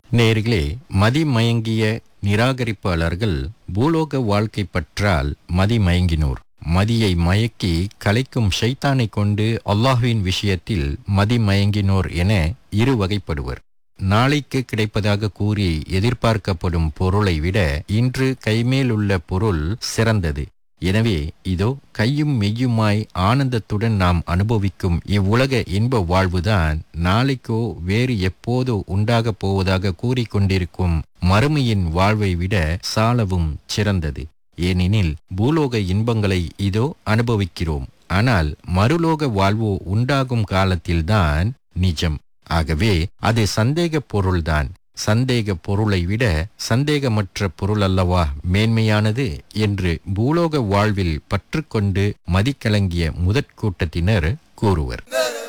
நேர்களே மதிமயங்கிய நிராகரிப்பாளர்கள் பூலோக வாழ்க்கை பற்றால் மதிமயங்கினோர் மதியை மயக்கி கலைக்கும் ஷைத்தானை கொண்டு அல்லாஹ்வின் விஷயத்தில் மதிமயங்கினோர் என இரு வகைப்படுவர் நாளைக்கு கிடைப்பதாக கூறி எதிர்பார்க்கப்படும் பொருளை விட இன்று கைமேல் உள்ள பொருள் சிறந்தது எனவே இதோ கையும் மெய்யுமாய் ஆனந்தத்துடன் நாம் அனுபவிக்கும் இவ்வுலக இன்ப வாழ்வுதான் நாளைக்கோ வேறு எப்போதோ உண்டாகப் போவதாக கூறிக்கொண்டிருக்கும் மறுமையின் வாழ்வை விட சாலவும் சிறந்தது ஏனெனில் பூலோக இன்பங்களை இதோ அனுபவிக்கிறோம் ஆனால் மறுலோக வாழ்வோ உண்டாகும் காலத்தில்தான் நிஜம் ஆகவே அது சந்தேக பொருள்தான் சந்தேக பொருளை விட சந்தேகமற்ற பொருள் அல்லவா மேன்மையானது என்று பூலோக வாழ்வில் பற்றுக்கொண்டு மதிக்கலங்கிய முதற்கூட்டத்தினர் கூறுவர்